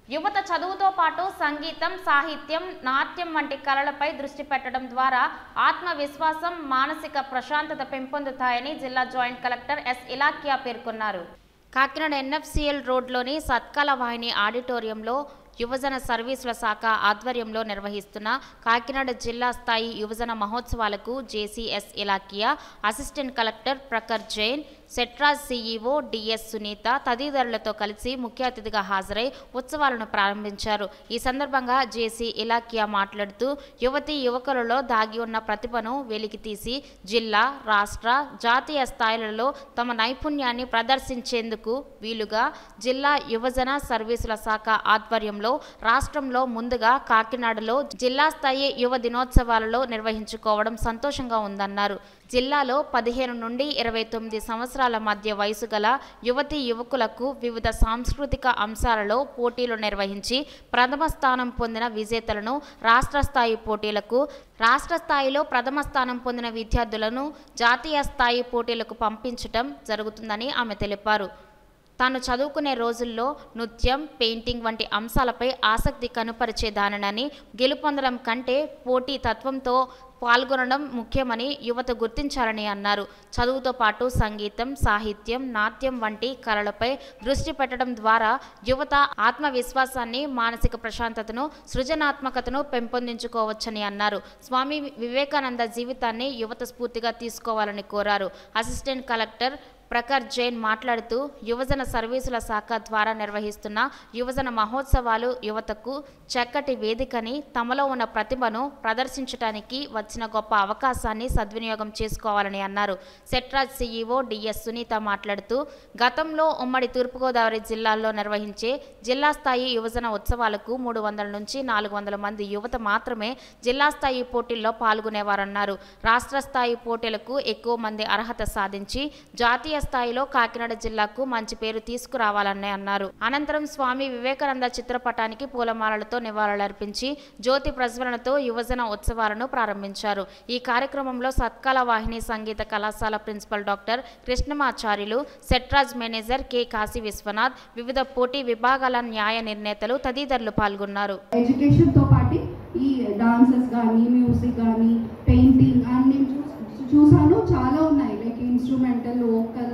యువత చదువుతో పాటు సంగీతం సాహిత్యం నాట్యం వంటి కళలపై దృష్టి పెట్టడం ద్వారా ఆత్మవిశ్వాసం మానసిక ప్రశాంతత పెంపొందుతాయని జిల్లా జాయింట్ కలెక్టర్ ఎస్ ఇలాకియా పేర్కొన్నారు కాకినాడ ఎన్ఎఫ్సిఎల్ రోడ్లోని సత్కాల వాహిని ఆడిటోరియంలో యువజన సర్వీసుల శాఖ ఆధ్వర్యంలో నిర్వహిస్తున్న కాకినాడ జిల్లా స్థాయి యువజన మహోత్సవాలకు JCS Ilakkiya assistant collector Prakhar Jain SETRAZ CEO DS Sunitha తదితరులతో కలిసి ముఖ్య అతిథిగా హాజరై ఉత్సవాలను ప్రారంభించారు ఈ సందర్భంగా జేసీ ఇలాకియా మాట్లాడుతూ యువతి యువకులలో దాగి ఉన్న ప్రతిభను వెలికితీసి జిల్లా రాష్ట్ర జాతీయ స్థాయిలలో తమ నైపుణ్యాన్ని ప్రదర్శించేందుకు వీలుగా జిల్లా యువజన సర్వీసుల శాఖ ఆధ్వర్యంలో రాష్ట్రంలో ముందుగా కాకినాడలో జిల్లా స్థాయి యువ దినోత్సవాలలో నిర్వహించుకోవడం సంతోషంగా ఉందన్నారు జిల్లాలో పదిహేను నుండి ఇరవై తొమ్మిది సంవత్సరాల మధ్య వయసు గల యువతి యువకులకు వివిధ సాంస్కృతిక అంశాలలో పోటీలు నిర్వహించి ప్రథమ స్థానం పొందిన విజేతలను రాష్ట్ర స్థాయి పోటీలకు రాష్ట్ర స్థాయిలో ప్రథమ స్థానం పొందిన విద్యార్థులను జాతీయ స్థాయి పోటీలకు పంపించటం జరుగుతుందని ఆమె తెలిపారు తాను చదువుకునే రోజుల్లో నృత్యం పెయింటింగ్ వంటి అంశాలపై ఆసక్తి కనుపరిచేదానని గెలుపొందడం కంటే పోటీ తత్వంతో పాల్గొనడం ముఖ్యమని యువత గుర్తించాలని అన్నారు చదువుతో పాటు సంగీతం సాహిత్యం నాట్యం వంటి కళలపై దృష్టి పెట్టడం ద్వారా యువత ఆత్మవిశ్వాసాన్ని మానసిక ప్రశాంతతను సృజనాత్మకతను పెంపొందించుకోవచ్చని అన్నారు స్వామి వివేకానంద జీవితాన్ని యువత స్ఫూర్తిగా తీసుకోవాలని కోరారు అసిస్టెంట్ కలెక్టర్ ప్రఖర్ జైన్ మాట్లాడుతూ యువజన సర్వీసుల శాఖ ద్వారా నిర్వహిస్తున్న యువజన మహోత్సవాలు యువతకు చక్కటి వేదికని తమలో ఉన్న ప్రతిభను ప్రదర్శించడానికి వచ్చిన గొప్ప అవకాశాన్ని సద్వినియోగం చేసుకోవాలని అన్నారు సెట్రాజ్ సీఈఓ డిఎస్ సునీత మాట్లాడుతూ గతంలో ఉమ్మడి తూర్పుగోదావరి జిల్లాల్లో నిర్వహించే జిల్లా స్థాయి యువజన ఉత్సవాలకు మూడు వందల నుంచి నాలుగు వందల మంది యువత మాత్రమే జిల్లా స్థాయి పోటీల్లో పాల్గొనేవారన్నారు రాష్ట్ర స్థాయి పోటీలకు ఎక్కువ మంది అర్హత సాధించి జాతీయ స్థాయిలో కాకినాడ జిల్లాకు మంచి పేరు తీసుకురావాలని అన్నారు అనంతరం స్వామి వివేకానంద చిత్రపటానికి పూలమాలలతో నివాళులర్పించి జ్యోతి ప్రజ్వలనతో యువజన ఉత్సవాలను ప్రారంభించారు ఈ కార్యక్రమంలో సత్కాల వాహిని సంగీత కళాశాల principal doctor Krishnamacharyulu SETRAZ manager K Kasi Viswanath వివిధ పోటీ విభాగాల న్యాయ నిర్ణేతలు తదితరులు పాల్గొన్నారు ఎడ్యుకేషన్తో పాటు ఈ డాన్సెస్ కానీ మ్యూజిక్ కానీ పెయింటింగ్ అండ్ నేను చూ- చూసాను చాలా ఉన్నాయి like instrumental vocal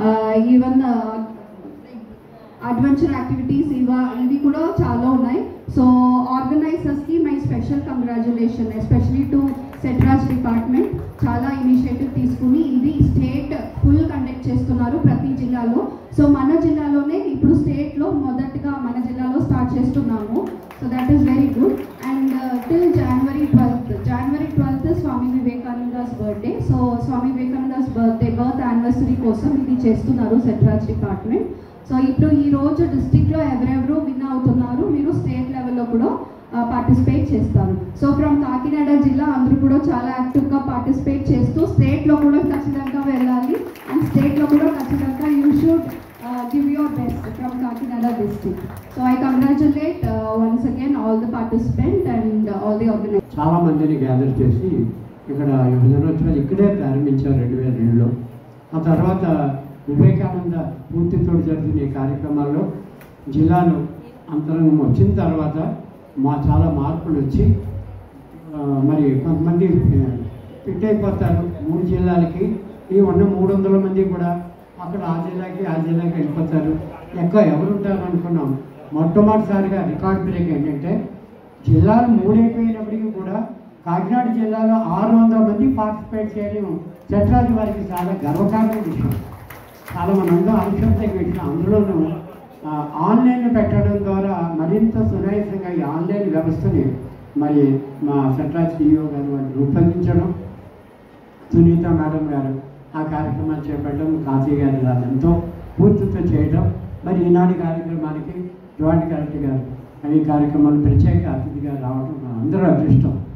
even adventure activities ఇవ ఇవి కూడా చాలా ఉన్నాయి సో ఆర్గనైజర్స్కి my special congratulation especially to SETRAZ department చాలా ఇనిషియేటివ్ తీసుకుని ఇది స్టేట్ ఫుల్ కండక్ట్ చేస్తున్నారు ప్రతి జిల్లాలో సో మన జిల్లాలోనే ఇప్పుడు స్టేట్లో మొదటగా మన జిల్లాలో స్టార్ట్ చేస్తున్నాము so that is very good and till January twelfth January twelfth Swami Vivekananda's birthday so Swami Vivekananda's birthday birth anniversary కోసం ఇది చేస్తున్నారు సెట్రాజ్ డిపార్ట్మెంట్ సో ఇప్పుడు ఈ రోజు డిస్ట్రిక్ట్లో ఎవరెవరు విన్ అవుతున్నారు మీరు స్టేట్ లెవెల్లో కూడా పార్టిసిపేట్ చేస్తారు సో ఫ్రమ్ కాకినాడ జిల్లా అందరూ కూడా చాలా యాక్టివ్గా పార్టిసిపేట్ చేస్తూ స్టేట్లో కూడా ఖచ్చితంగా వెళ్ళాలి అండ్ స్టేట్లో కూడా ఖచ్చితంగా you should give your best from Kakinada district so I congratulate once again all the participant and all the organise చాలా మందిని గ్యాదర్ చేసి ఇక్కడ యువజనోత్సవాలు ఇక్కడే ప్రారంభించారు రెండు వేల రెండులో ఆ తర్వాత వివేకానంద పూర్తితో జరిగిన ఈ కార్యక్రమాల్లో జిల్లాలో అంతరంగం వచ్చిన తర్వాత మా చాలా మార్పులు వచ్చి ఆ, మరి కొంతమంది ఫిట్ అయిపోతారు మూడు జిల్లాలకి ఈ ఉన్న మూడు వందల మంది కూడా అక్కడ ఆ జిల్లాకి ఆ జిల్లాకి వెళ్ళిపోతారు ఎక్కువ ఎవరు ఉంటారు అనుకున్నాం మొట్టమొదటిసారిగా రికార్డ్ బ్రేక్ ఏంటంటే జిల్లాలు మూడైపోయినప్పటికీ కూడా కాకినాడ జిల్లాలో ఆరు వందల మంది పార్టిసిపేట్ చేయడం చట్రాజు వారికి చాలా గర్వకారమైన విషయం చాలా మనందరం అనుసరించే విషయం అందులోనూ ఆ, ఆన్లైన్ పెట్టడం ద్వారా మరింత సునాయాసంగా ఈ ఆన్లైన్ వ్యవస్థని మరి మా చట్రాజ్ సిఇఓ గారు వారు రూపొందించడం సునీత మేడం గారు ఆ కార్యక్రమాలు చేపట్టడం కాశీ గారు ఇలా ఎంతో పూర్తితో చేయడం మరి ఈనాటి కార్యక్రమానికి జాయింట్ కలెక్టర్ గారు ఈ కార్యక్రమాలు ప్రత్యేక అతిథిగా రావడం మా అందరూ అదృష్టం